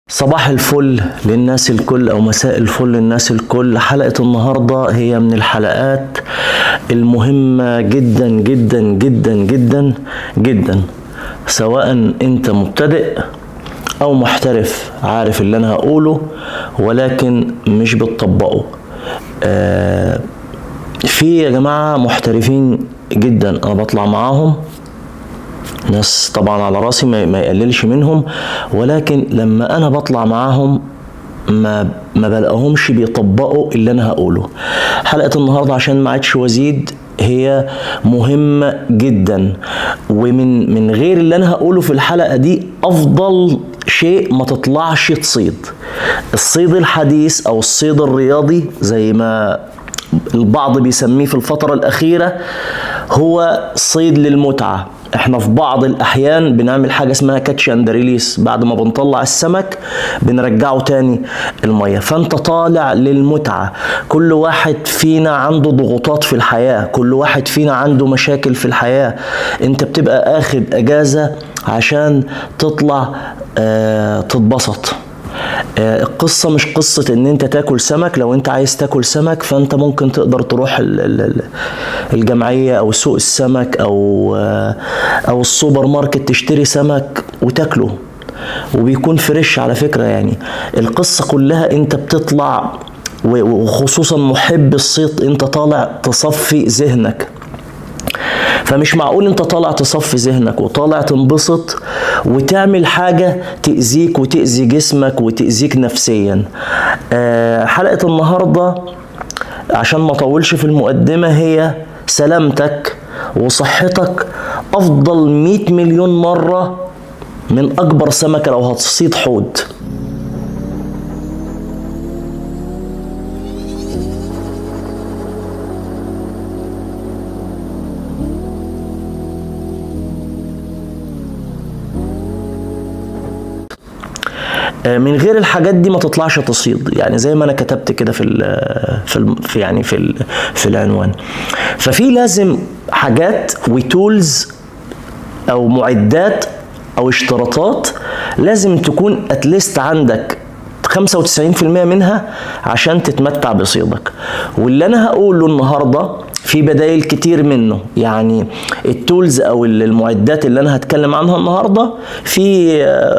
صباح الفل للناس الكل او مساء الفل للناس الكل حلقة النهاردة هي من الحلقات المهمة جدا جدا جدا جدا جدا سواء انت مبتدئ او محترف عارف اللي انا هقوله ولكن مش بتطبقه آه في يا جماعة محترفين جدا انا بطلع معاهم ناس طبعا على راسي ما ما يقللش منهم ولكن لما انا بطلع معاهم ما ما بلاقيهمش بيطبقوا اللي انا هقوله حلقه النهارده عشان ما عادش وزيد هي مهمه جدا ومن من غير اللي انا هقوله في الحلقه دي افضل شيء ما تطلعش تصيد الصيد الحديث او الصيد الرياضي زي ما البعض بيسميه في الفتره الاخيره هو صيد للمتعه احنا في بعض الاحيان بنعمل حاجه اسمها كاتش اند ريليس بعد ما بنطلع السمك بنرجعه تاني الميه فانت طالع للمتعه كل واحد فينا عنده ضغوطات في الحياه كل واحد فينا عنده مشاكل في الحياه انت بتبقى اخد اجازه عشان تطلع اه تتبسط القصه مش قصه ان انت تاكل سمك لو انت عايز تاكل سمك فانت ممكن تقدر تروح الجمعيه او سوق السمك او او السوبر ماركت تشتري سمك وتاكله وبيكون فريش على فكره يعني القصه كلها انت بتطلع وخصوصا محب الصيد انت طالع تصفي ذهنك فمش معقول انت طالع تصفي ذهنك وطالع تنبسط وتعمل حاجة تأذيك وتأذي جسمك وتأذيك نفسيا أه حلقة النهاردة عشان ما اطولش في المقدمة هي سلامتك وصحتك أفضل 100 مليون مرة من أكبر سمكة لو هتصيد حوت من غير الحاجات دي ما تطلعش تصيد يعني زي ما انا كتبت كده في ال في, ال في يعني في ال في العنوان ففي لازم حاجات وتولز او معدات او اشتراطات لازم تكون اتليست عندك 95% منها عشان تتمتع بصيدك واللي انا هقوله النهارده في بدايل كتير منه يعني التولز او المعدات اللي انا هتكلم عنها النهارده في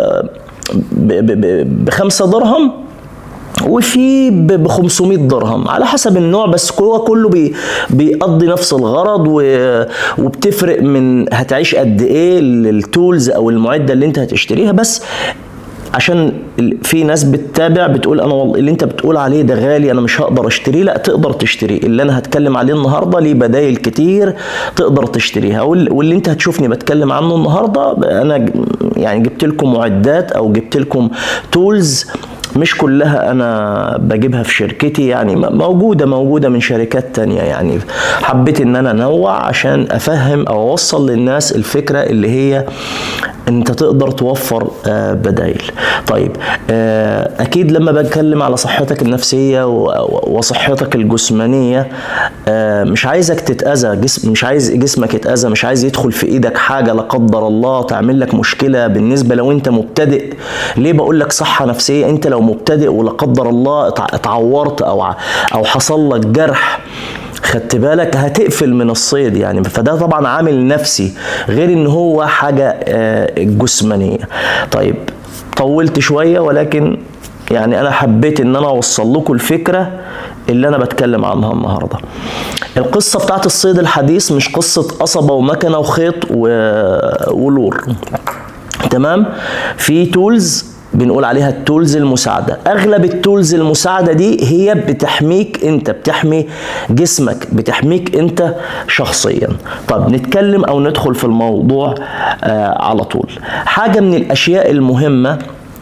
بخمسة درهم وفي ب 500 درهم على حسب النوع بس هو كله بي بيقضي نفس الغرض وبتفرق من هتعيش قد ايه التولز او المعده اللي انت هتشتريها بس عشان في ناس بتتابع بتقول انا والله اللي انت بتقول عليه ده غالي انا مش هقدر اشتريه لا تقدر تشتريه اللي انا هتكلم عليه النهارده ليه بدايل كتير تقدر تشتريها واللي انت هتشوفني بتكلم عنه النهارده انا يعني جبت لكم معدات او جبت لكم تولز مش كلها انا بجيبها في شركتي يعني موجوده موجوده من شركات تانية يعني حبيت ان انا انوع عشان افهم او اوصل للناس الفكره اللي هي انت تقدر توفر بدائل طيب اكيد لما بتكلم على صحتك النفسيه وصحتك الجسمانيه مش عايزك تتاذى جسم مش عايز جسمك يتاذى مش عايز يدخل في ايدك حاجه لا قدر الله تعمل لك مشكله بالنسبه لو انت مبتدئ ليه بقول لك صحه نفسيه انت لو مبتدئ ولا قدر الله اتعورت او او حصل لك جرح خدت بالك هتقفل من الصيد يعني فده طبعا عامل نفسي غير ان هو حاجه جسمانيه طيب طولت شويه ولكن يعني انا حبيت ان انا اوصل لكم الفكره اللي انا بتكلم عنها النهارده القصه بتاعت الصيد الحديث مش قصه قصبه ومكنه وخيط و... ولور تمام في تولز بنقول عليها التولز المساعدة أغلب التولز المساعدة دي هي بتحميك أنت بتحمي جسمك بتحميك أنت شخصيا طب نتكلم أو ندخل في الموضوع آه على طول حاجة من الأشياء المهمة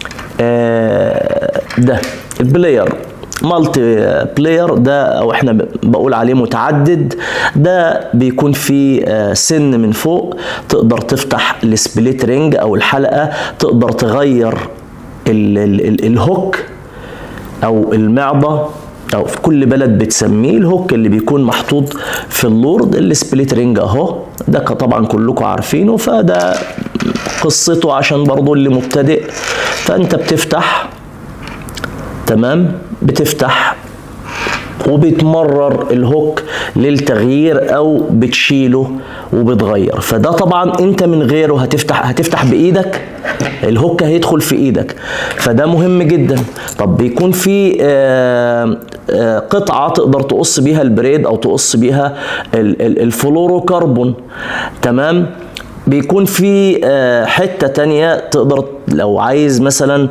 آه ده البلاير مالتي بلاير ده او احنا بقول عليه متعدد ده بيكون فيه سن من فوق تقدر تفتح السبليت رينج او الحلقه تقدر تغير ال ال ال الهوك او المعضه او في كل بلد بتسميه الهوك اللي بيكون محطوط في اللورد السبليت رينج اهو ده طبعا كلكم عارفينه فده قصته عشان برضو اللي مبتدئ فانت بتفتح تمام بتفتح وبتمرر الهوك للتغيير او بتشيله وبتغير فده طبعا انت من غيره هتفتح هتفتح بايدك الهوك هيدخل في ايدك فده مهم جدا طب بيكون في آه، آه، قطعه تقدر تقص بيها البريد او تقص بيها ال- ال- الفلوروكربون تمام بيكون في آه، حتة تانية تقدر لو عايز مثلا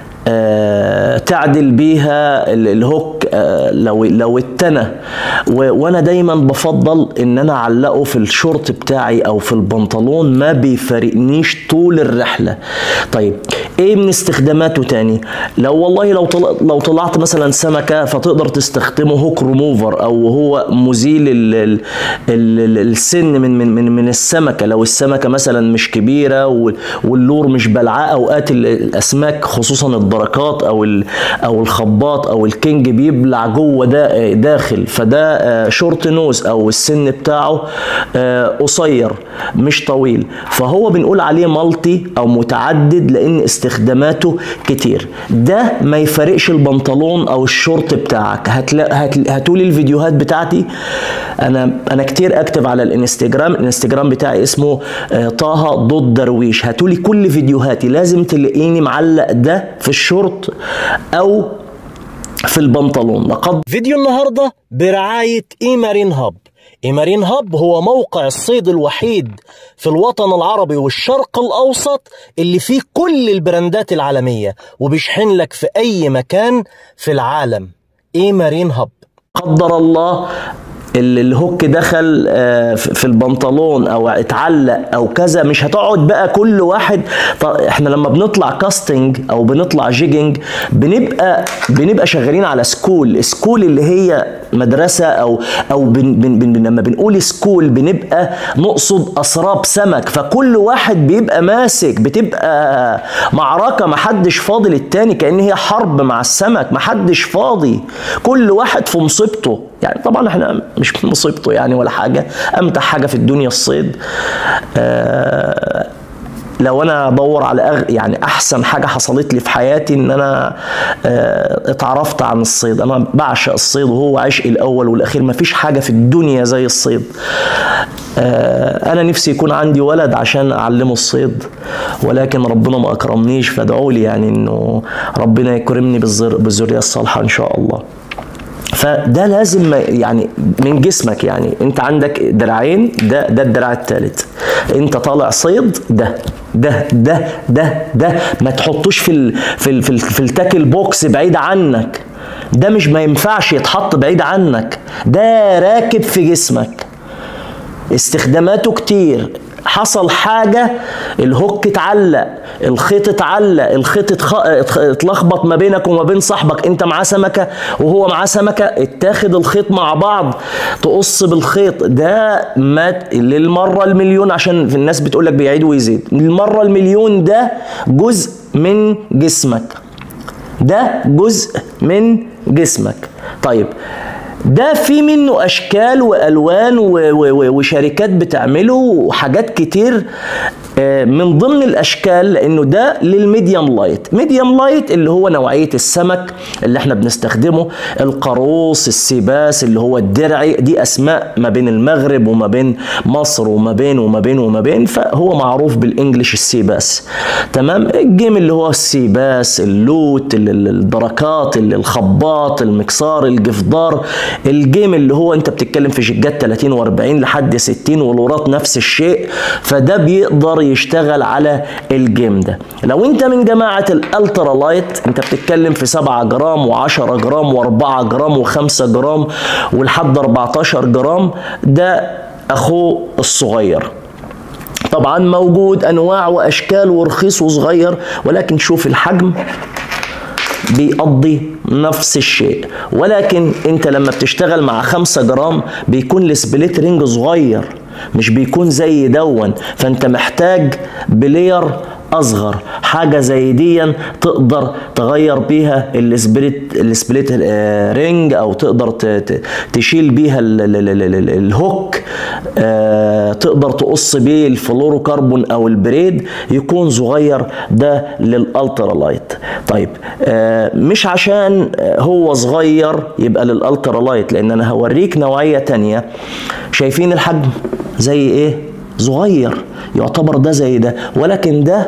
آه، تعدل بيها ال- الهوك آه، لو لو اتنى و- وانا دايما بفضل ان انا اعلقه في الشورت بتاعي او في البنطلون ما بيفارقنيش طول الرحله طيب ايه من استخداماته تاني لو والله لو طلع لو طلعت مثلا سمكه فتقدر تستخدمه هوك ريموفر او هو مزيل ال ال ال السن من من من من السمكه لو السمكه مثلا مش كبيره وال- واللور مش بلعاه اوقات ال- الاسماك خصوصا الدركات او ال او الخباط او الكينج بيبلع جوه دا داخل فده آه، شورت نوز او السن بتاعه آه، قصير مش طويل فهو بنقول عليه مالتي او متعدد لان استخداماته كتير ده ما يفرقش البنطلون او الشورت بتاعك هتلا هت- هاتولي الفيديوهات بتاعتي انا انا كتير اكتب على الانستجرام الانستجرام بتاعي اسمه آه، طه ضد درويش هاتولي كل فيديوهاتي لازم تلاقيني معلق ده في الشورت او في البنطلون لقد فيديو النهارده برعايه ايمارين هاب ايمارين هاب هو موقع الصيد الوحيد في الوطن العربي والشرق الاوسط اللي فيه كل البراندات العالميه وبيشحن لك في اي مكان في العالم ايمارين هاب قدر الله ال- الهوك دخل آه، في في البنطلون او اتعلق او كذا مش هتقعد بقى كل واحد ط- احنا لما بنطلع كاستنج او بنطلع جيجنج بنبقى بنبقى شغالين على سكول سكول اللي هي مدرسه او او بن بن بن لما بنقول سكول بنبقى نقصد اسراب سمك فكل واحد بيبقى ماسك بتبقى معركه محدش فاضي للتاني كان هي حرب مع السمك محدش فاضي كل واحد في مصيبته يعني طبعا احنا مش في مصيبته يعني ولا حاجه امتع حاجه في الدنيا الصيد آه لو انا ادور على أغ... يعني احسن حاجه حصلت لي في حياتي ان انا آه، اتعرفت عن الصيد انا بعشق الصيد وهو عشقي الاول والاخير مفيش حاجه في الدنيا زي الصيد آه، انا نفسي يكون عندي ولد عشان اعلمه الصيد ولكن ربنا ما اكرمنيش فادعوا لي يعني انه ربنا يكرمني بالزر... بالذريه الصالحه ان شاء الله فده لازم ما- يعني من جسمك يعني انت عندك دراعين ده ده الدراع الثالث انت طالع صيد ده ده ده ده ده ما تحطوش في ال في ال في, ال في التاكل بوكس بعيد عنك ده مش ما ينفعش يتحط بعيد عنك ده راكب في جسمك استخداماته كتير حصل حاجة الهوك اتعلق الخيط اتعلق الخيط اتخ... اتخ- اتلخبط ما بينك وما بين صاحبك انت معاه سمكة وهو معاه سمكة اتاخد الخيط مع بعض تقص بالخيط ده مات للمرة المليون عشان في الناس بتقولك بيعيد ويزيد المرة المليون ده جزء من جسمك ده جزء من جسمك طيب ده في منه اشكال والوان و- و- و- وشركات بتعمله وحاجات كتير آه، من ضمن الاشكال لانه ده للميديوم لايت ميديوم لايت اللي هو نوعيه السمك اللي احنا بنستخدمه القاروص السيباس اللي هو الدرعي دي اسماء ما بين المغرب وما بين مصر وما بين وما بين وما بين فهو معروف بالانجلش السيباس تمام الجيم اللي هو السيباس اللوت ال- ال- الدركات ال- الخباط المكسار الجفدار الجيم اللي هو انت بتتكلم في جيجات 30 و40 لحد 60 والورات نفس الشيء فده بيقدر يشتغل على الجيم ده لو انت من جماعه الالترا لايت انت بتتكلم في 7 جرام و10 جرام و4 جرام و5 جرام ولحد 14 جرام ده اخوه الصغير طبعا موجود انواع واشكال ورخيص وصغير ولكن شوف الحجم بيقضي نفس الشيء ولكن انت لما بتشتغل مع خمسة جرام بيكون السبليت رينج صغير مش بيكون زي دون فانت محتاج بلير اصغر حاجه زي دي تقدر تغير بيها السبليت السبليت آه، رينج او تقدر ت- ت- تشيل بيها ال- ال- ال- ال- ال- الهوك آه، تقدر تقص بيه الفلوروكربون او البريد يكون صغير ده للالترا لايت طيب آه، مش عشان هو صغير يبقى للالترا لايت لان انا هوريك نوعيه تانية شايفين الحجم زي ايه صغير يعتبر ده زي ده ولكن ده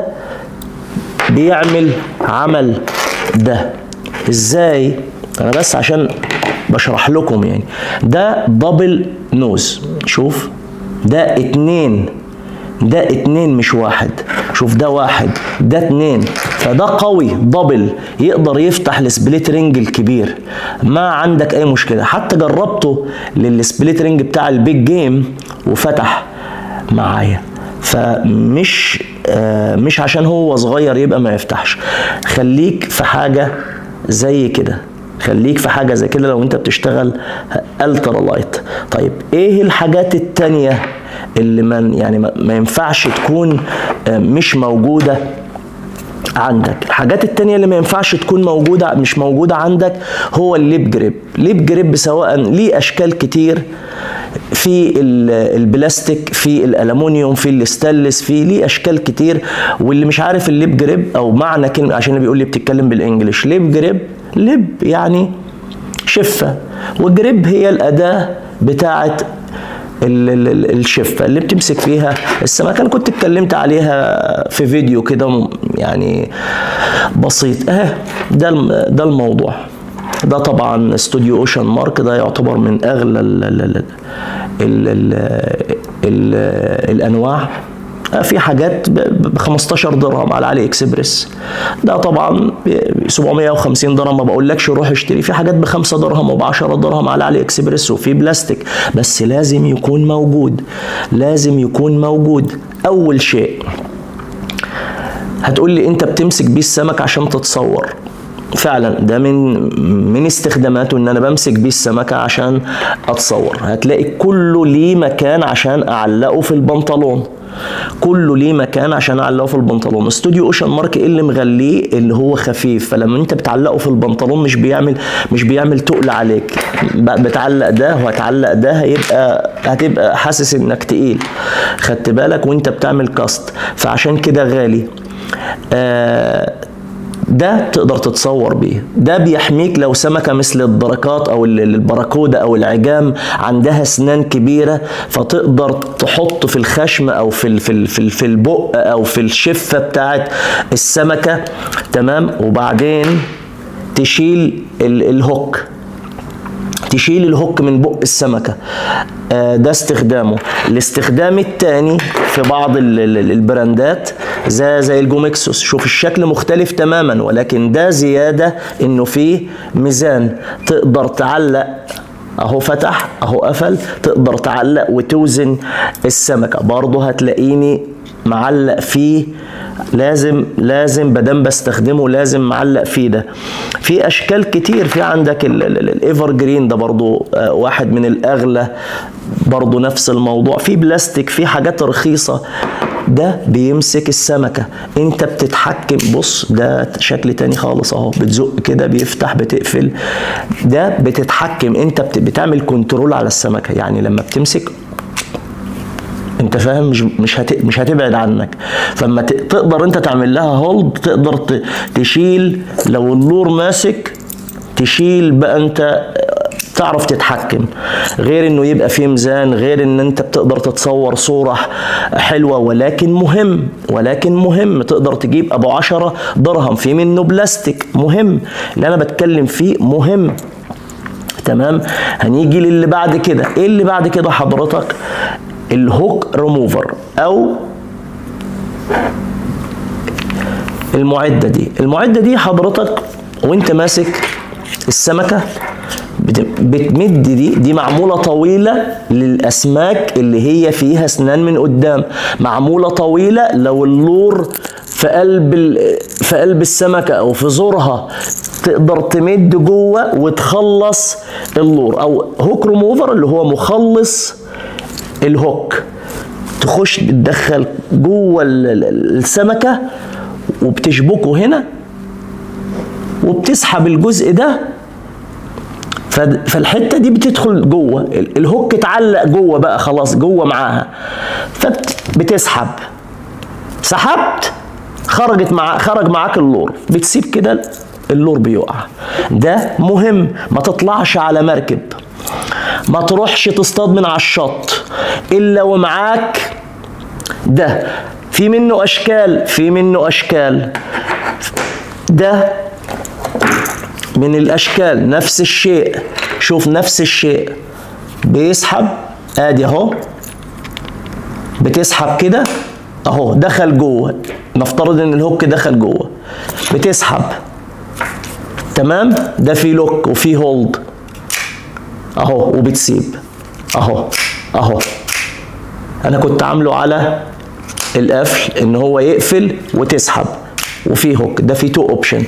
بيعمل عمل ده ازاي انا بس عشان بشرح لكم يعني ده دبل نوز شوف ده اتنين ده اتنين مش واحد شوف ده واحد ده اتنين فده قوي دبل يقدر يفتح السبليت رينج الكبير ما عندك اي مشكله حتى جربته للسبليت رينج بتاع البيج جيم وفتح معايا فمش آه مش عشان هو صغير يبقى ما يفتحش خليك في حاجه زي كده خليك في حاجه زي كده لو انت بتشتغل الترا لايت طيب ايه الحاجات التانية اللي من يعني ما ما ينفعش تكون آه، مش موجوده عندك الحاجات التانية اللي ما ينفعش تكون موجودة مش موجودة عندك هو الليب جريب ليب جريب سواء ليه أشكال كتير في ال- البلاستيك في الالومنيوم في الستانلس في ليه اشكال كتير واللي مش عارف الليب جريب او معنى كلمه عشان بيقول لي بتتكلم بالانجلش ليب جريب ليب يعني شفه والجريب هي الاداه بتاعه ال- ال- ال- الشفه اللي بتمسك فيها السمكه انا كنت اتكلمت عليها في فيديو كده م- يعني بسيط اه ده الم- ده الموضوع ده طبعا استوديو اوشن مارك ده يعتبر من اغلى ال ال ال ال ال ال الانواع في حاجات ب 15 درهم على علي اكسبريس ده طبعا ب 750 درهم ما بقولكش روح اشتري في حاجات ب 5 درهم وب 10 درهم على علي اكسبريس وفي بلاستيك بس لازم يكون موجود لازم يكون موجود اول شيء هتقول لي انت بتمسك بيه السمك عشان تتصور فعلا ده من من استخداماته ان انا بمسك بيه السمكه عشان اتصور هتلاقي كله ليه مكان عشان اعلقه في البنطلون كله ليه مكان عشان اعلقه في البنطلون استوديو اوشن مارك ايه اللي مغليه اللي هو خفيف فلما انت بتعلقه في البنطلون مش بيعمل مش بيعمل تقل عليك ب- بتعلق ده وهتعلق ده هيبقى هتبقى حاسس انك تقيل خدت بالك وانت بتعمل كاست فعشان كده غالي آه ده تقدر تتصور بيه ده بيحميك لو سمكة مثل الدركات او ال- البراكودة او العجام عندها اسنان كبيرة فتقدر تحط في الخشم او في ال- في ال- في ال- في البق او في الشفة بتاعت السمكة تمام وبعدين تشيل ال- الهوك تشيل الهوك من بق السمكة آه، ده استخدامه الاستخدام التاني في بعض ال- ال- البراندات زي زي الجوميكسوس شوف الشكل مختلف تماما ولكن ده زيادة انه فيه ميزان تقدر تعلق اهو فتح اهو قفل تقدر تعلق وتوزن السمكة برضه هتلاقيني معلق فيه لازم لازم بدل بستخدمه لازم معلق فيه ده في اشكال كتير في عندك الايفر جرين ده برضو آه، واحد من الاغلى برضو نفس الموضوع في بلاستيك في حاجات رخيصة ده بيمسك السمكة انت بتتحكم بص ده شكل تاني خالص اهو بتزق كده بيفتح بتقفل ده بتتحكم انت بت- بتعمل كنترول على السمكة يعني لما بتمسك انت فاهم مش مش هت... مش هتبعد عنك فما ت... تقدر انت تعمل لها هولد تقدر ت... تشيل لو اللور ماسك تشيل بقى انت تعرف تتحكم غير انه يبقى فيه ميزان غير ان انت بتقدر تتصور صورة حلوة ولكن مهم ولكن مهم تقدر تجيب ابو عشرة درهم في منه بلاستيك مهم اللي انا بتكلم فيه مهم تمام هنيجي للي بعد كده ايه اللي بعد كده حضرتك الهوك ريموفر او المعده دي المعده دي حضرتك وانت ماسك السمكه بت- بتمد دي دي معموله طويله للاسماك اللي هي فيها اسنان من قدام معموله طويله لو اللور في قلب ال- في قلب السمكه او في زورها تقدر تمد جوه وتخلص اللور او هوك ريموفر اللي هو مخلص الهوك تخش تدخل جوه السمكه وبتشبكه هنا وبتسحب الجزء ده فالحته دي بتدخل جوه الهوك اتعلق جوه بقى خلاص جوه معاها فبتسحب سحبت خرجت مع خرج معاك اللور بتسيب كده اللور بيقع ده مهم ما تطلعش على مركب ما تروحش تصطاد من على الشط الا ومعاك ده في منه اشكال في منه اشكال ده من الاشكال نفس الشيء شوف نفس الشيء بيسحب ادي اهو بتسحب كده اهو دخل جوه نفترض ان الهوك دخل جوه بتسحب تمام ده في لوك وفي هولد اهو وبتسيب اهو اهو انا كنت عامله على القفل ان هو يقفل وتسحب وفي هوك ده في تو اوبشن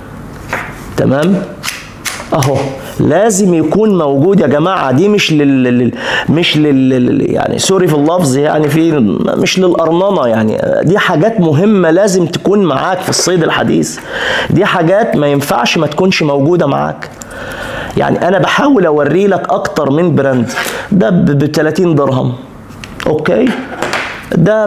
تمام اهو لازم يكون موجود يا جماعه دي مش لل مش لل يعني سوري في اللفظ يعني في مش للقرننه يعني دي حاجات مهمه لازم تكون معاك في الصيد الحديث دي حاجات ما ينفعش ما تكونش موجوده معاك يعني انا بحاول اوري لك اكتر من براند ده ب 30 درهم اوكي ده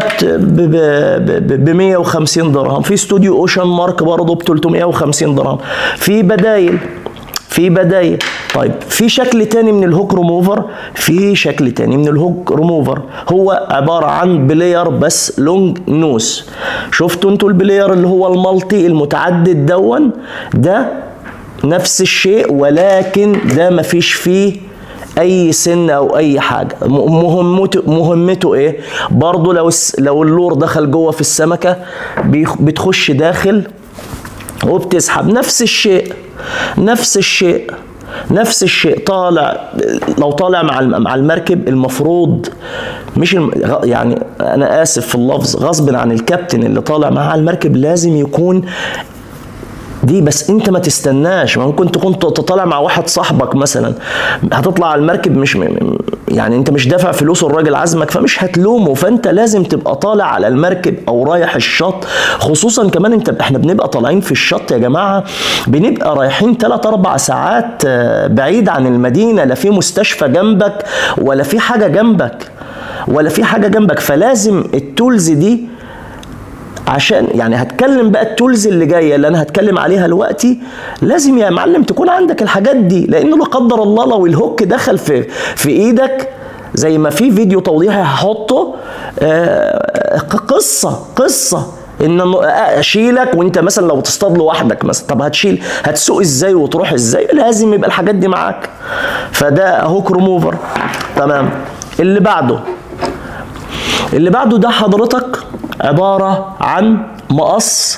ب 150 درهم في استوديو اوشن مارك برضه ب 350 درهم في بدايل في بدايل طيب في شكل تاني من الهوك ريموفر في شكل تاني من الهوك ريموفر هو عبارة عن بلاير بس لونج نوس شفتوا انتوا البلاير اللي هو المالتي المتعدد دون ده نفس الشيء ولكن ده مفيش فيه اي سن او اي حاجه مهمته مهمته ايه برضه لو لو اللور دخل جوه في السمكه بتخش داخل وبتسحب نفس الشيء نفس الشيء نفس الشيء طالع لو طالع مع مع المركب المفروض مش يعني انا اسف في اللفظ غصب عن الكابتن اللي طالع مع المركب لازم يكون دي بس انت ما تستناش ممكن تكون تطلع مع واحد صاحبك مثلا هتطلع على المركب مش يعني انت مش دافع فلوس الراجل عزمك فمش هتلومه فانت لازم تبقى طالع على المركب او رايح الشط خصوصا كمان انت احنا بنبقى طالعين في الشط يا جماعه بنبقى رايحين 3 4 ساعات آه، بعيد عن المدينه لا في مستشفى جنبك ولا في حاجه جنبك ولا في حاجه جنبك فلازم التولز دي عشان يعني هتكلم بقى التولز اللي جايه اللي انا هتكلم عليها دلوقتي لازم يا معلم تكون عندك الحاجات دي لان لا قدر الله لو الهوك دخل في في ايدك زي ما في فيديو توضيحي هحطه آه قصه قصه ان اشيلك وانت مثلا لو تصطاد لوحدك مثلا طب هتشيل هتسوق ازاي وتروح ازاي لازم يبقى الحاجات دي معاك فده هوك ريموفر تمام اللي بعده اللي بعده ده حضرتك عبارة عن مقص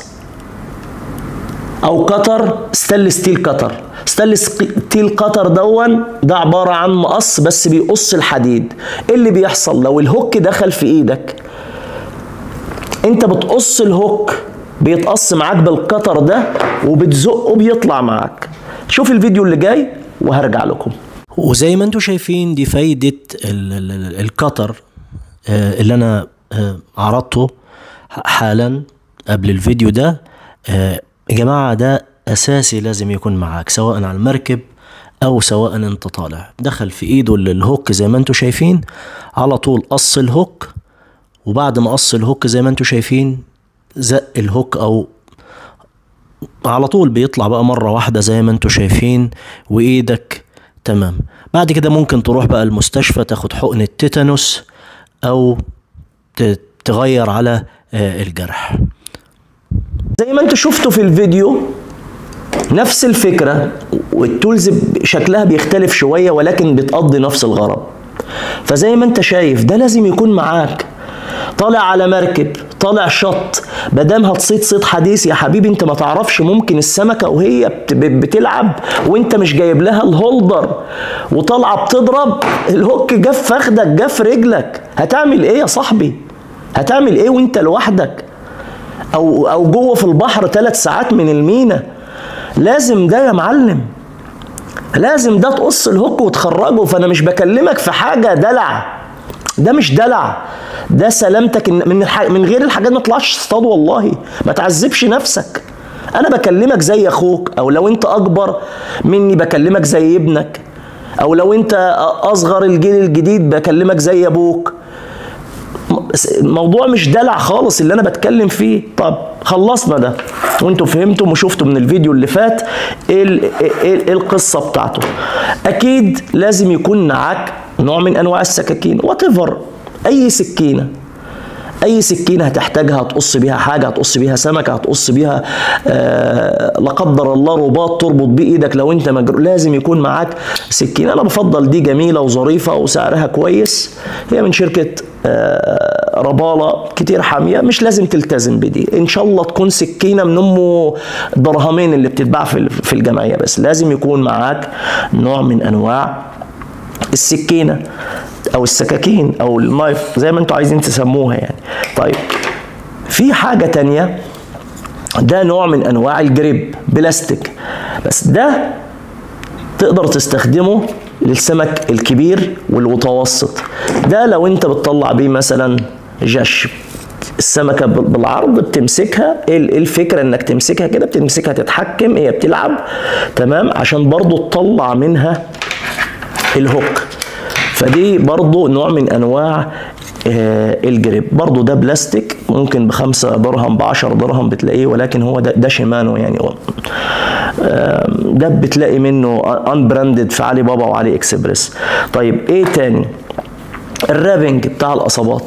أو قطر ستيل ستيل قطر ستيل ستيل قطر دون ده عبارة عن مقص بس بيقص الحديد ايه اللي بيحصل لو الهوك دخل في ايدك انت بتقص الهوك بيتقص معاك بالقطر ده وبتزقه بيطلع معاك شوف الفيديو اللي جاي وهرجع لكم وزي ما انتم شايفين دي فايدة القطر آه، اللي انا آه، عرضته حالا قبل الفيديو ده آه، يا جماعة ده أساسي لازم يكون معاك سواء على المركب أو سواء أنت طالع دخل في إيده الهوك زي ما أنتم شايفين على طول قص الهوك وبعد ما قص الهوك زي ما أنتم شايفين زق الهوك أو على طول بيطلع بقى مرة واحدة زي ما انتم شايفين وإيدك تمام بعد كده ممكن تروح بقى المستشفى تاخد حقن التيتانوس أو تغير على آه، الجرح زي ما انتوا شفتوا في الفيديو نفس الفكرة والتولز شكلها بيختلف شوية ولكن بتقضي نفس الغرض فزي ما انت شايف ده لازم يكون معاك طالع على مركب طالع شط مادام هتصيد صيد حديث يا حبيبي انت ما تعرفش ممكن السمكه وهي بتلعب وانت مش جايب لها الهولدر وطالعه بتضرب الهوك جف فخدك جف رجلك هتعمل ايه يا صاحبي هتعمل ايه وانت لوحدك او او جوه في البحر ثلاث ساعات من المينا لازم ده يا معلم لازم ده تقص الهوك وتخرجه فانا مش بكلمك في حاجه دلع ده مش دلع ده سلامتك إن من الح... من غير الحاجات ما تطلعش تصطاد والله ما تعذبش نفسك انا بكلمك زي اخوك او لو انت اكبر مني بكلمك زي ابنك او لو انت اصغر الجيل الجديد بكلمك زي ابوك الموضوع مش دلع خالص اللي انا بتكلم فيه طب خلصنا ده وانتوا فهمتم وشفتوا من الفيديو اللي فات ايه ال- إيه- إيه القصه بتاعته اكيد لازم يكون معاك نوع من انواع السكاكين وات اي سكينه اي سكينه هتحتاجها هتقص بيها حاجه هتقص بيها سمكه هتقص بيها آه لا قدر الله رباط تربط بيه ايدك لو انت مجروح لازم يكون معاك سكينه انا بفضل دي جميله وظريفه وسعرها كويس هي من شركه آه رباله كتير حاميه مش لازم تلتزم بدي ان شاء الله تكون سكينه من ام درهمين اللي بتتباع في في الجمعيه بس لازم يكون معاك نوع من انواع السكينه او السكاكين او النايف زي ما انتوا عايزين تسموها يعني طيب في حاجه تانية ده نوع من انواع الجريب بلاستيك بس ده تقدر تستخدمه للسمك الكبير والمتوسط ده لو انت بتطلع بيه مثلا جش السمكة بالعرض بتمسكها ايه الفكرة انك تمسكها كده بتمسكها تتحكم هي بتلعب تمام عشان برضو تطلع منها الهوك فدي برضو نوع من انواع آه الجريب برضو ده بلاستيك ممكن بخمسة درهم بعشر درهم بتلاقيه ولكن هو ده, ده شيمانو يعني آه ده بتلاقي منه ان براندد في علي بابا وعلي اكسبريس طيب ايه تاني الرابنج بتاع القصبات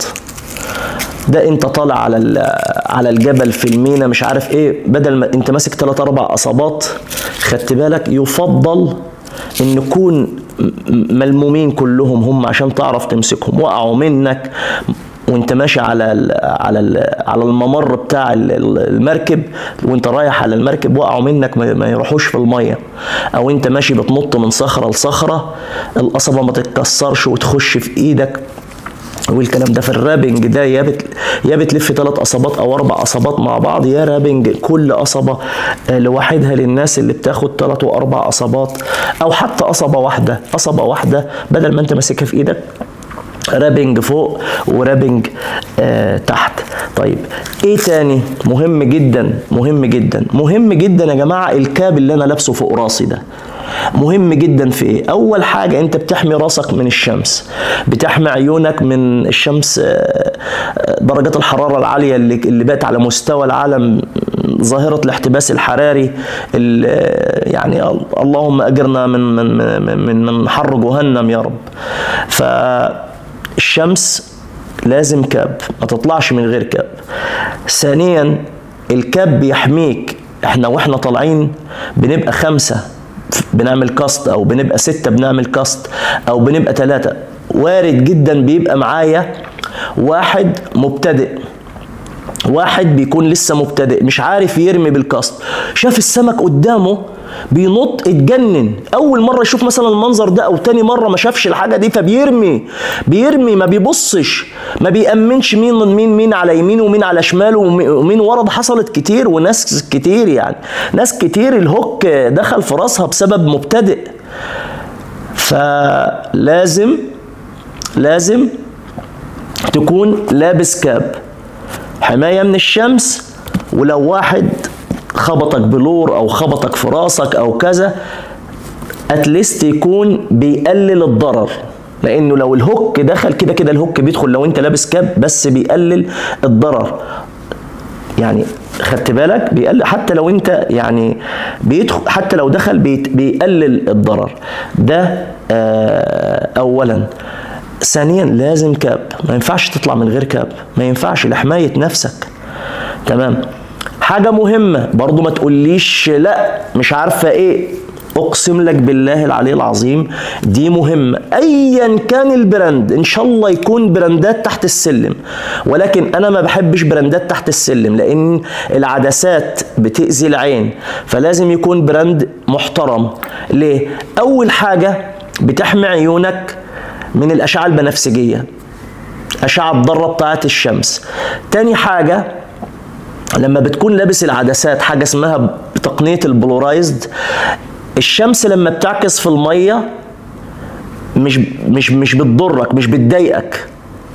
ده انت طالع على على الجبل في المينا مش عارف ايه بدل ما انت ماسك ثلاث اربع قصبات خدت بالك يفضل ان يكون ملمومين كلهم هم عشان تعرف تمسكهم وقعوا منك وانت ماشي على ال على ال على الممر بتاع المركب وانت رايح على المركب وقعوا منك ما يروحوش في الميه او انت ماشي بتنط من صخره لصخره القصبه ما تتكسرش وتخش في ايدك والكلام ده في الرابنج ده يا بت يا بتلف ثلاث قصبات او اربع قصبات مع بعض يا رابنج كل قصبه لوحدها للناس اللي بتاخد ثلاث واربع قصبات او حتى قصبه واحده قصبه واحده بدل ما انت ماسكها في ايدك رابنج فوق ورابنج آه تحت طيب ايه تاني مهم جدا مهم جدا مهم جدا يا جماعه الكاب اللي انا لابسه فوق راسي ده مهم جدا في ايه اول حاجه انت بتحمي راسك من الشمس بتحمي عيونك من الشمس درجات الحراره العاليه اللي اللي بقت على مستوى العالم ظاهره الاحتباس الحراري يعني اللهم اجرنا من من من من حر جهنم يا رب فالشمس لازم كاب ما تطلعش من غير كاب ثانيا الكاب بيحميك احنا واحنا طالعين بنبقى خمسه بنعمل كاست او بنبقى ستة بنعمل كاست او بنبقى ثلاثة وارد جدا بيبقى معايا واحد مبتدئ واحد بيكون لسه مبتدئ مش عارف يرمي بالكاست شاف السمك قدامه بينط اتجنن اول مره يشوف مثلا المنظر ده او تاني مره ما شافش الحاجه دي فبيرمي بيرمي ما بيبصش ما بيأمنش مين من مين مين على يمينه ومين على شماله ومين ورا ده حصلت كتير وناس كتير يعني ناس كتير الهوك دخل في راسها بسبب مبتدئ فلازم لازم تكون لابس كاب حمايه من الشمس ولو واحد خبطك بلور او خبطك في راسك او كذا اتليست يكون بيقلل الضرر لانه لو الهوك دخل كده كده الهوك بيدخل لو انت لابس كاب بس بيقلل الضرر يعني خدت بالك بيقلل حتى لو انت يعني بيدخل حتى لو دخل بيقلل الضرر ده آه اولا ثانيا لازم كاب ما ينفعش تطلع من غير كاب ما ينفعش لحمايه نفسك تمام حاجة مهمة برضو ما تقوليش لا مش عارفة ايه اقسم لك بالله العلي العظيم دي مهمة ايا كان البراند ان شاء الله يكون براندات تحت السلم ولكن انا ما بحبش براندات تحت السلم لان العدسات بتأذي العين فلازم يكون براند محترم ليه اول حاجة بتحمي عيونك من الاشعة البنفسجية اشعة الضارة بتاعت الشمس تاني حاجة لما بتكون لابس العدسات حاجه اسمها تقنيه البلورايزد الشمس لما بتعكس في الميه مش مش مش بتضرك مش بتضايقك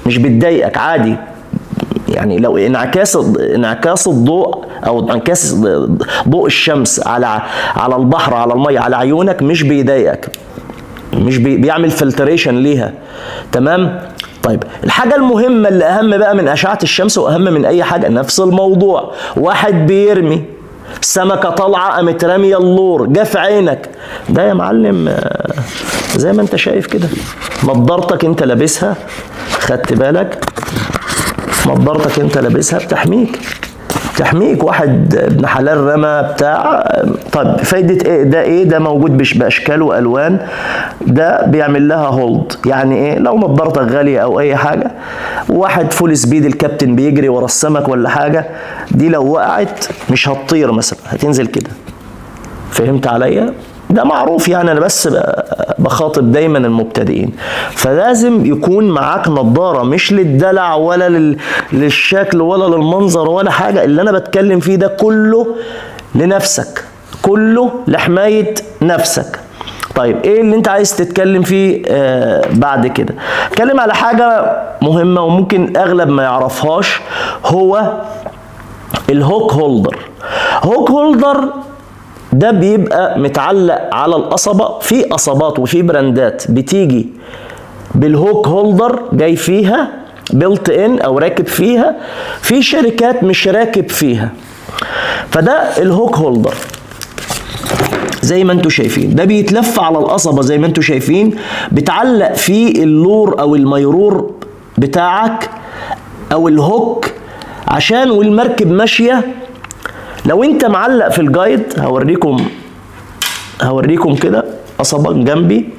مش بتضايقك عادي يعني لو انعكاس انعكاس الضوء او انعكاس ضوء الشمس على على البحر على الميه على عيونك مش بيضايقك مش بي بيعمل فلتريشن ليها تمام طيب الحاجة المهمة اللي أهم بقى من أشعة الشمس وأهم من أي حاجة نفس الموضوع واحد بيرمي سمكة طالعة قامت رامية اللور جه في عينك ده يا معلم آه، زي ما انت شايف كده نضارتك انت لابسها خدت بالك نضارتك انت لابسها بتحميك تحميك واحد ابن حلال رمى بتاع طب فايدة ايه ده ايه ده موجود بش باشكال والوان ده بيعمل لها هولد يعني ايه لو نضارتك غالية او اي حاجة واحد فول سبيد الكابتن بيجري ورا السمك ولا حاجة دي لو وقعت مش هتطير مثلا هتنزل كده فهمت عليا ده معروف يعني انا بس ب- بخاطب دايما المبتدئين فلازم يكون معاك نظاره مش للدلع ولا لل... للشكل ولا للمنظر ولا حاجه اللي انا بتكلم فيه ده كله لنفسك كله لحمايه نفسك طيب ايه اللي انت عايز تتكلم فيه آه بعد كده اتكلم على حاجه مهمه وممكن اغلب ما يعرفهاش هو الهوك هولدر هوك هولدر ده بيبقى متعلق على القصبة في قصبات وفي براندات بتيجي بالهوك هولدر جاي فيها بيلت ان او راكب فيها في شركات مش راكب فيها فده الهوك هولدر زي ما انتم شايفين ده بيتلف على القصبة زي ما انتم شايفين بتعلق فيه اللور او الميرور بتاعك او الهوك عشان والمركب ماشيه لو انت معلق في الجايد هوريكم هوريكم كده قصبا جنبي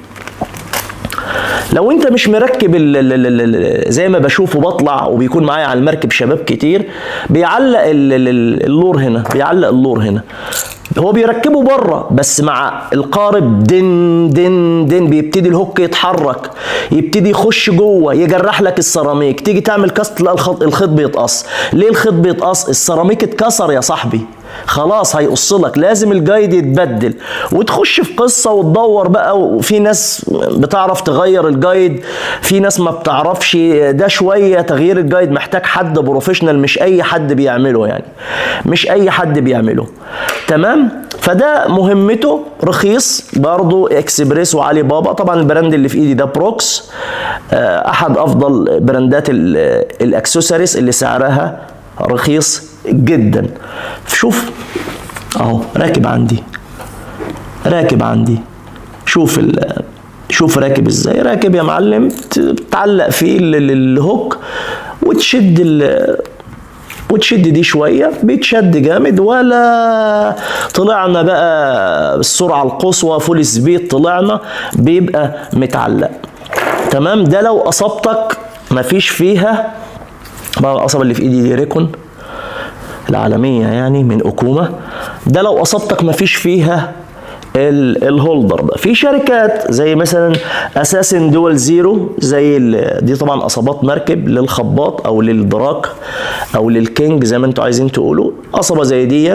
لو انت مش مركب ال ال ال ال زي ما بشوفه بطلع وبيكون معايا على المركب شباب كتير بيعلق ال ال ال اللور هنا بيعلق اللور هنا هو بيركبه بره بس مع القارب دن دن دن بيبتدي الهوك يتحرك يبتدي يخش جوه يجرح لك السيراميك تيجي تعمل كاست تلاقي الخط الخيط بيتقص ليه الخيط بيتقص السيراميك اتكسر يا صاحبي خلاص هيقص لك لازم الجايد يتبدل وتخش في قصه وتدور بقى وفي ناس بتعرف تغير الجايد في ناس ما بتعرفش ده شويه تغيير الجايد محتاج حد بروفيشنال مش اي حد بيعمله يعني مش اي حد بيعمله تمام فده مهمته رخيص برضو اكسبريس وعلي بابا طبعا البراند اللي في ايدي ده بروكس آه، احد افضل براندات ال- الاكسسوارز اللي سعرها رخيص جدا شوف اهو راكب عندي راكب عندي شوف ال شوف راكب ازاي راكب يا معلم تعلق فيه ال- ال- الهوك وتشد ال وتشد دي شويه بيتشد جامد ولا طلعنا بقى بالسرعه القصوى فول سبيد طلعنا بيبقى متعلق تمام ده لو اصابتك مفيش فيها بقى القصبه اللي في ايدي دي ريكون العالميه يعني من اكوما ده لو اصابتك مفيش فيها ال- الهولدر ده في شركات زي مثلا اساسن دول زيرو زي ال- دي طبعا قصبات مركب للخباط او للدراك او للكينج زي ما انتوا عايزين تقولوا قصبه زي دي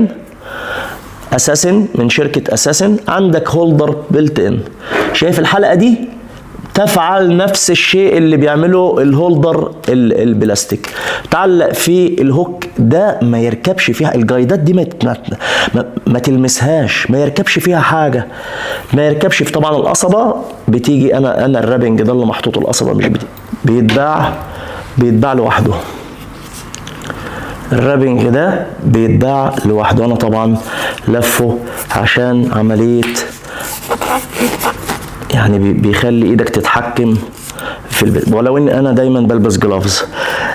اساسن من شركه اساسن عندك هولدر بيلت ان شايف الحلقه دي تفعل نفس الشيء اللي بيعمله الهولدر ال- البلاستيك تعلق فيه الهوك ده ما يركبش فيها الجايدات دي ما, يت- ما, ما, ما تلمسهاش ما يركبش فيها حاجه ما يركبش في طبعا القصبه بتيجي انا انا الرابنج ده اللي محطوط القصبه مش بت- بيتباع بيتباع لوحده الرابنج ده بيتباع لوحده انا طبعا لفه عشان عمليه يعني بي- بيخلي ايدك تتحكم في البيت ولو ان انا دايما بلبس جلافز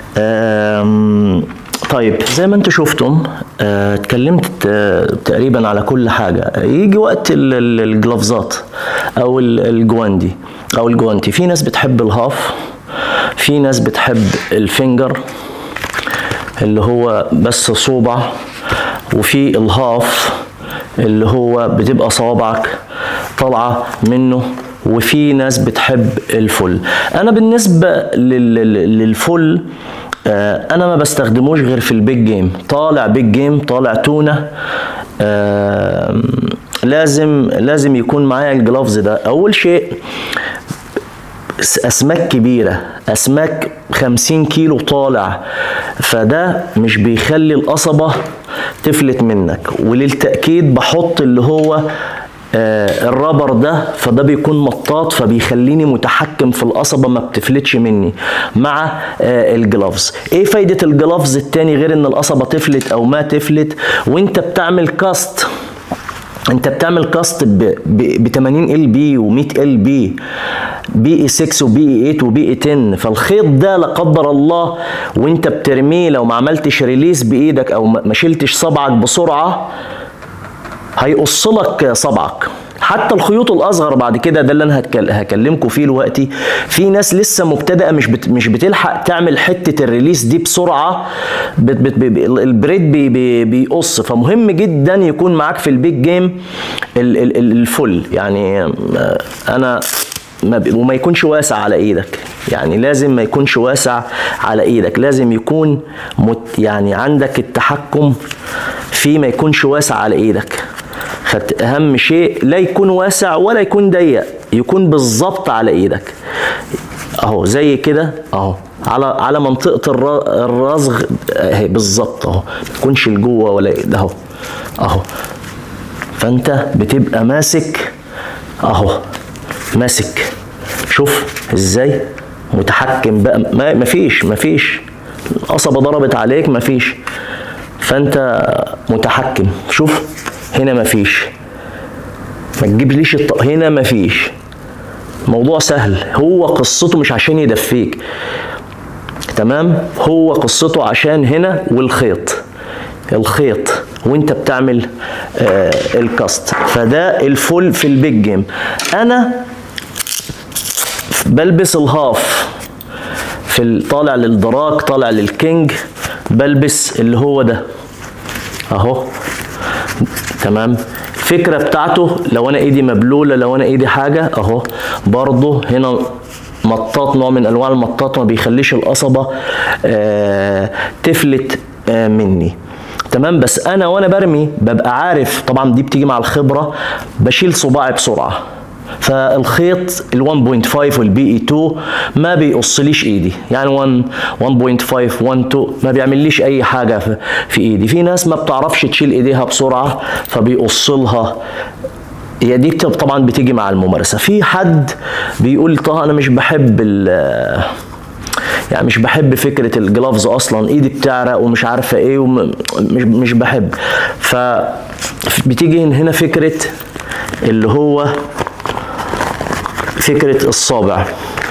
طيب زي ما انتم شفتم آه، اتكلمت آه، تقريبا على كل حاجه يجي وقت ال- ال- الجلافزات او ال- الجواندي او الجوانتي في ناس بتحب الهاف في ناس بتحب الفينجر اللي هو بس صوبع وفي الهاف اللي هو بتبقى صوابعك طالعه منه وفي ناس بتحب الفل انا بالنسبه لل- لل- للفل آه، انا ما بستخدموش غير في البيج جيم طالع بيج جيم طالع تونه آه، لازم لازم يكون معايا الجلافز ده اول شيء اسماك كبيره اسماك 50 كيلو طالع فده مش بيخلي القصبه تفلت منك وللتاكيد بحط اللي هو آه الرابر ده فده بيكون مطاط فبيخليني متحكم في القصبه ما بتفلتش مني مع آه الجلافز ايه فايده الجلافز التاني غير ان القصبه تفلت او ما تفلت وانت بتعمل كاست انت بتعمل كاست ب 80 ال بي و100 ال بي بي اي 6 وبي اي 8 وبي اي 10 فالخيط ده لا قدر الله وانت بترميه لو ما عملتش ريليس بايدك او ما شلتش صبعك بسرعه هيقص لك صبعك حتى الخيوط الاصغر بعد كده ده اللي انا هكلمكم فيه دلوقتي في ناس لسه مبتدئه مش بت مش بتلحق تعمل حته الريليس دي بسرعه بت بت بي البريد بي بي بيقص فمهم جدا يكون معاك في البيج جيم ال ال الفل يعني انا ما وما يكونش واسع على ايدك يعني لازم ما يكونش واسع على ايدك لازم يكون مت يعني عندك التحكم فيه ما يكونش واسع على ايدك خدت اهم شيء لا يكون واسع ولا يكون ضيق يكون بالظبط على ايدك اهو زي كده اهو على على منطقه الرزغ اهي بالظبط اهو ما تكونش لجوه ولا ده اهو اهو فانت بتبقى ماسك اهو ماسك شوف ازاي متحكم بقى ما مفيش مفيش القصبه ضربت عليك مفيش فانت متحكم شوف هنا مفيش ما تجيبليش الط... هنا مفيش موضوع سهل هو قصته مش عشان يدفيك تمام هو قصته عشان هنا والخيط الخيط وانت بتعمل آه الكاست فده الفل في البيج جيم انا بلبس الهاف في طالع للدراك طالع للكينج بلبس اللي هو ده اهو تمام الفكره بتاعته لو انا ايدي مبلوله لو انا ايدي حاجه اهو برضه هنا مطاط نوع من انواع المطاط ما بيخليش القصبه آه تفلت آه مني تمام بس انا وانا برمي ببقى عارف طبعا دي بتيجي مع الخبره بشيل صباعي بسرعه فالخيط ال 1.5 والبي اي 2 ما بيقصليش ايدي يعني 1 1.5 1 2 ما بيعمليش اي حاجه في, في ايدي في ناس ما بتعرفش تشيل ايديها بسرعه فبيقصلها هي دي طبعا بتيجي مع الممارسه في حد بيقول طه انا مش بحب ال يعني مش بحب فكره الجلافز اصلا ايدي بتعرق ومش عارفه ايه ومش مش بحب ف بتيجي هنا فكره اللي هو فكرة الصابع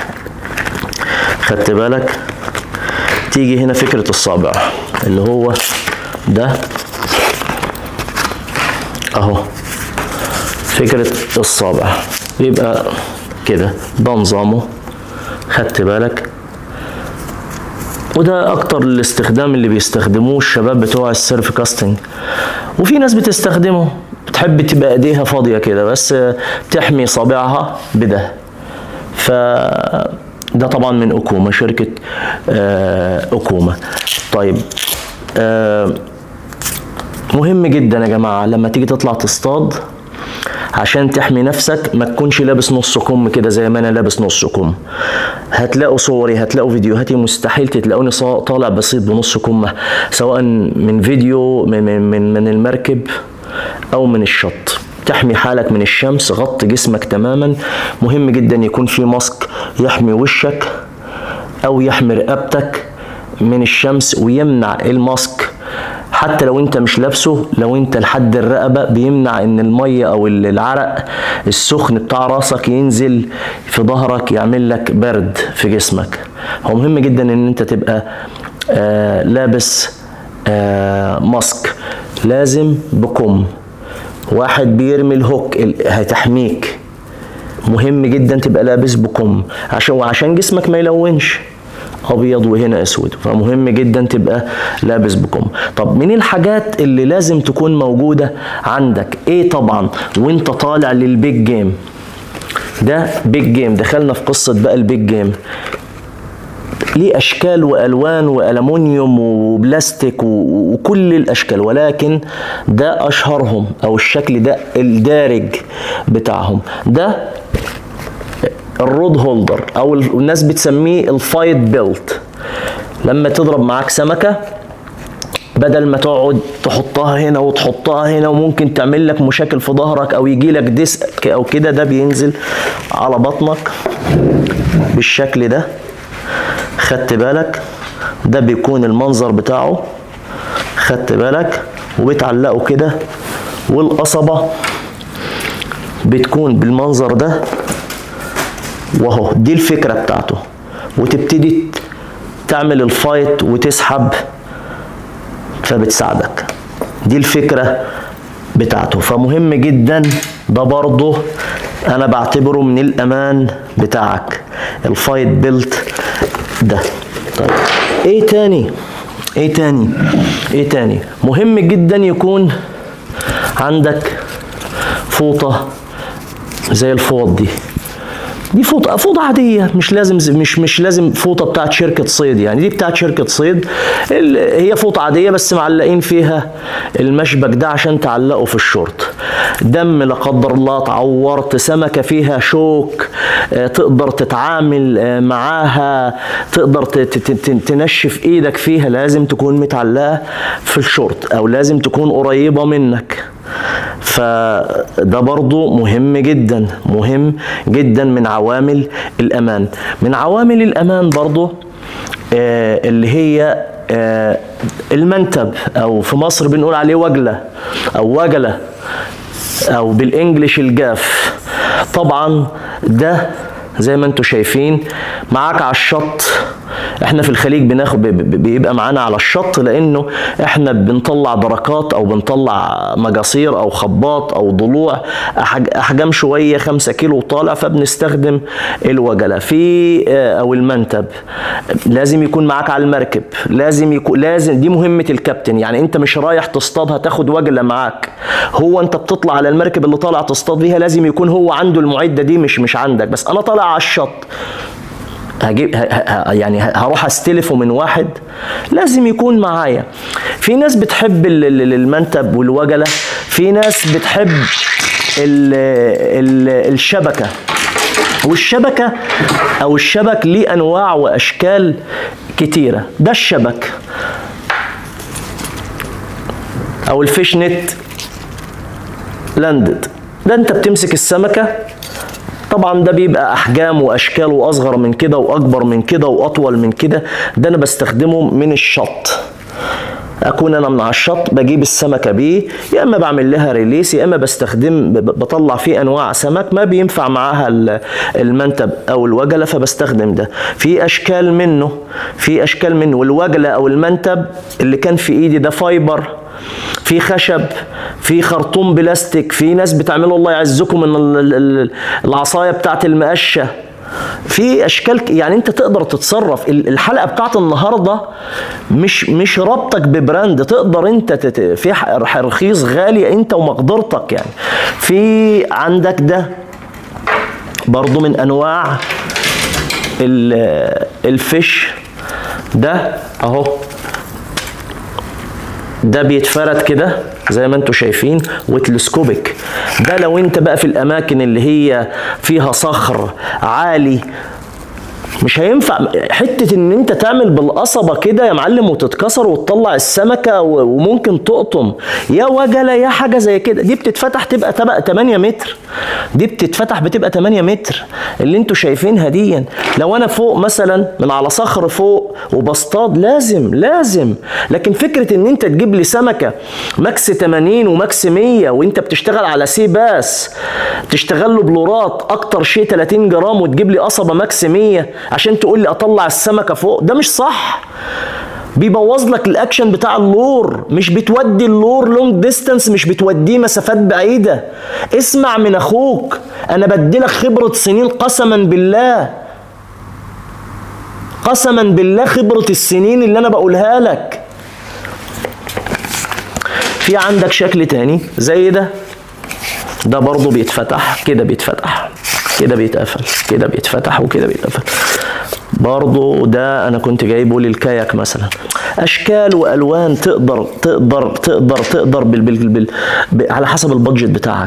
خدت بالك تيجي هنا فكرة الصابع اللي هو ده اهو فكرة الصابع يبقى كده ده نظامه خدت بالك وده اكتر الاستخدام اللي بيستخدموه الشباب بتوع السيرف كاستنج وفي ناس بتستخدمه بتحب تبقى ايديها فاضيه كده بس تحمي صابعها بده ف ده طبعا من اوكوما شركه اوكوما طيب مهم جدا يا جماعه لما تيجي تطلع تصطاد عشان تحمي نفسك ما تكونش لابس نص كم كده زي ما انا لابس نص كم هتلاقوا صوري هتلاقوا فيديوهاتي مستحيل تلاقوني طالع بصيد بنص كمه سواء من فيديو من من من المركب او من الشط تحمي حالك من الشمس غطي جسمك تماما مهم جدا يكون في ماسك يحمي وشك او يحمي رقبتك من الشمس ويمنع الماسك حتى لو انت مش لابسه لو انت لحد الرقبة بيمنع ان المية او العرق السخن بتاع راسك ينزل في ظهرك يعمل لك برد في جسمك هو مهم جدا ان انت تبقى آه لابس آه ماسك لازم بكم واحد بيرمي الهوك هتحميك مهم جدا تبقى لابس بكم عشان وعشان جسمك ما يلونش ابيض وهنا اسود فمهم جدا تبقى لابس بكم طب من الحاجات اللي لازم تكون موجوده عندك ايه طبعا وانت طالع للبيج جيم ده بيج جيم دخلنا في قصه بقى البيج جيم ليه اشكال والوان والومنيوم وبلاستيك وكل الاشكال ولكن ده اشهرهم او الشكل ده الدارج بتاعهم ده الرود هولدر او ال- الناس بتسميه الفايت بيلت لما تضرب معاك سمكه بدل ما تقعد تحطها هنا وتحطها هنا وممكن تعمل لك مشاكل في ظهرك او يجي لك ديسك او كده ده بينزل على بطنك بالشكل ده خدت بالك ده بيكون المنظر بتاعه خدت بالك وبتعلقه كده والقصبة بتكون بالمنظر ده وهو دي الفكرة بتاعته وتبتدي تعمل الفايت وتسحب فبتساعدك دي الفكرة بتاعته فمهم جدا ده برضه انا بعتبره من الامان بتاعك الفايت بيلت ده طيب ايه تاني ايه تاني ايه تاني مهم جدا يكون عندك فوطة زي الفوط دي دي فوطة فوطة عادية مش لازم مش مش لازم فوطة بتاعت شركة صيد يعني دي بتاعت شركة صيد ال- هي فوطة عادية بس معلقين فيها المشبك ده عشان تعلقه في الشورت دم لا قدر الله اتعورت سمكة فيها شوك آه، تقدر تتعامل آه، معاها تقدر ت- ت- ت- تنشف ايدك فيها لازم تكون متعلقة في الشورت او لازم تكون قريبة منك فده برضو مهم جدا مهم جدا من عوامل الأمان من عوامل الأمان برضو آه، اللي هي آه، المنتب أو في مصر بنقول عليه وجلة أو وجلة أو بالإنجليش الجاف طبعا ده زي ما انتم شايفين معاك على الشط احنا في الخليج بناخد بي- بي- بيبقى معانا على الشط لانه احنا بنطلع دركات او بنطلع مجاصير او خباط او ضلوع أحج- احجام شويه 5 كيلو وطالع فبنستخدم الوجله في آه، او المنتب لازم يكون معاك على المركب لازم يكون لازم دي مهمه الكابتن يعني انت مش رايح تصطاد هتاخد وجله معاك هو انت بتطلع على المركب اللي طالع تصطاد بيها لازم يكون هو عنده المعده دي مش مش عندك بس انا طالع على الشط هجيب ه- ه- يعني ه- هروح استلفه من واحد لازم يكون معايا في ناس بتحب ال- ال- المنتب والوجله في ناس بتحب ال ال الشبكه والشبكه او الشبك ليه انواع واشكال كتيره ده الشبك او الفيش نت لاندد ده انت بتمسك السمكه طبعا ده بيبقى احجام واشكال واصغر من كده واكبر من كده واطول من كده ده انا بستخدمه من الشط اكون انا من على الشط بجيب السمكه بيه يا اما بعمل لها ريليس يا اما بستخدم ب- بطلع فيه انواع سمك ما بينفع معاها ال- المنتب او الوجله فبستخدم ده في اشكال منه في اشكال منه والوجله او المنتب اللي كان في ايدي ده فايبر في خشب في خرطوم بلاستيك في ناس بتعملوا الله يعزكم من ال- ال- ال- العصايه بتاعت المقشه في اشكال ك- يعني انت تقدر تتصرف ال- الحلقه بتاعت النهارده مش مش ربطك ببراند تقدر انت تت... في ح- رخيص غالي انت ومقدرتك يعني في عندك ده برضو من انواع ال- الفيش ده اهو ده بيتفرد كده زي ما انتم شايفين وتلسكوبيك ده لو انت بقى في الاماكن اللي هي فيها صخر عالي مش هينفع حتة ان انت تعمل بالقصبة كده يا معلم وتتكسر وتطلع السمكة و- وممكن تقطم يا وجلة يا حاجة زي كده دي بتتفتح تبقى تبقى 8 متر دي بتتفتح بتبقى 8 متر اللي انتوا شايفينها دي لو انا فوق مثلا من على صخر فوق وبصطاد لازم لازم لكن فكرة ان انت تجيب لي سمكة ماكس 80 وماكس 100 وانت بتشتغل على سي باس تشتغل له بلورات اكتر شيء 30 جرام وتجيب لي قصبة ماكس 100 عشان تقول لي اطلع السمكة فوق ده مش صح بيبوظ لك الاكشن بتاع اللور مش بتودي اللور لونج ديستانس مش بتوديه مسافات بعيده اسمع من اخوك انا بديلك خبره سنين قسما بالله قسما بالله خبره السنين اللي انا بقولها لك في عندك شكل تاني زي ده ده برضه بيتفتح كده بيتفتح كده بيتقفل كده بيتفتح وكده بيتقفل برضه ده انا كنت جايبه للكاياك مثلا اشكال والوان تقدر تقدر تقدر تقدر بال بال بال ب- على حسب البادجت بتاعك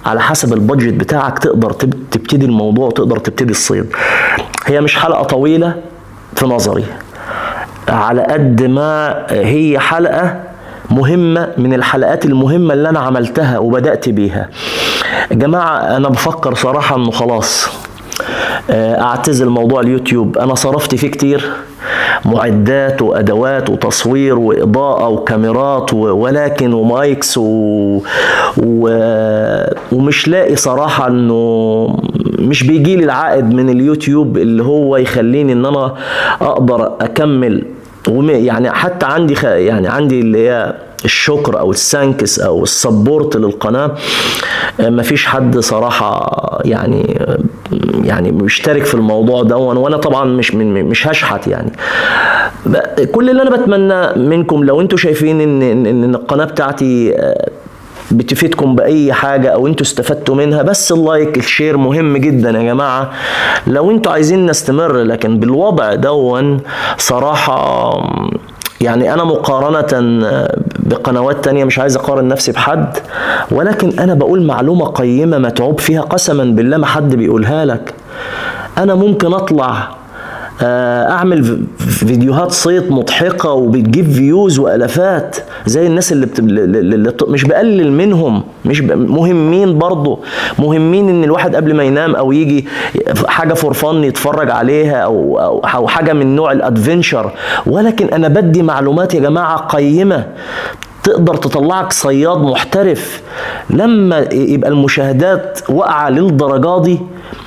على حسب البادجت بتاعك تقدر تب- تبتدي الموضوع وتقدر تبتدي الصيد هي مش حلقة طويلة في نظري على قد ما هي حلقة مهمة من الحلقات المهمة اللي أنا عملتها وبدأت بيها يا جماعة أنا بفكر صراحة إنه خلاص آه، أعتزل موضوع اليوتيوب أنا صرفت فيه كتير معدات وأدوات وتصوير وإضاءة وكاميرات و- ولكن ومايكس و... و... ومش لاقي صراحة إنه مش بيجي لي العائد من اليوتيوب اللي هو يخليني إن أنا أقدر أكمل وم- يعني حتى عندي خ... يعني عندي اللي هي الشكر او السانكس او السبورت للقناه آه، مفيش حد صراحه يعني آه، يعني مشترك في الموضوع ده وانا طبعا مش من مش هشحت يعني ب- كل اللي انا بتمنى منكم لو انتوا شايفين ان ان, إن القناه بتاعتي آه، بتفيدكم باي حاجه او انتوا استفدتوا منها بس اللايك الشير مهم جدا يا جماعه لو انتوا عايزين نستمر لكن بالوضع دون صراحه يعني انا مقارنه بقنوات تانية مش عايز اقارن نفسي بحد ولكن انا بقول معلومه قيمه متعوب فيها قسما بالله ما حد بيقولها لك انا ممكن اطلع آه، اعمل ف- فيديوهات صيت مضحكه وبتجيب فيوز والافات زي الناس اللي, بت... اللي اللي بت- مش بقلل منهم مش ب... مهمين برضه مهمين ان الواحد قبل ما ينام او يجي حاجه فور فن يتفرج عليها او او أو حاجه من نوع الادفنشر ولكن انا بدي معلومات يا جماعه قيمه تقدر تطلعك صياد محترف لما يبقى المشاهدات واقعه للدرجه دي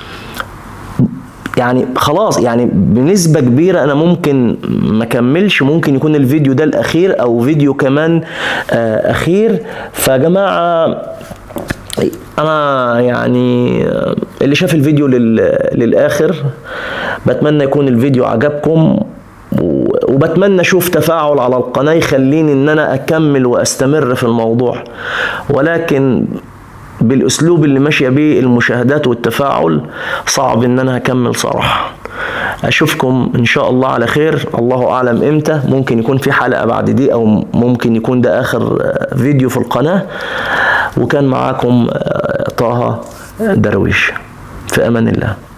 يعني خلاص يعني بنسبة كبيرة أنا ممكن ما كملش ممكن يكون الفيديو ده الأخير أو فيديو كمان آه، أخير فيا جماعة أنا يعني آه، اللي شاف الفيديو لل- للآخر بتمنى يكون الفيديو عجبكم و- وبتمنى اشوف تفاعل على القناه يخليني ان انا اكمل واستمر في الموضوع ولكن بالاسلوب اللي ماشيه بيه المشاهدات والتفاعل صعب ان انا اكمل صراحه اشوفكم ان شاء الله على خير الله اعلم امتى ممكن يكون في حلقه بعد دي او ممكن يكون ده اخر آه، فيديو في القناه وكان معاكم آه، طه درويش في امان الله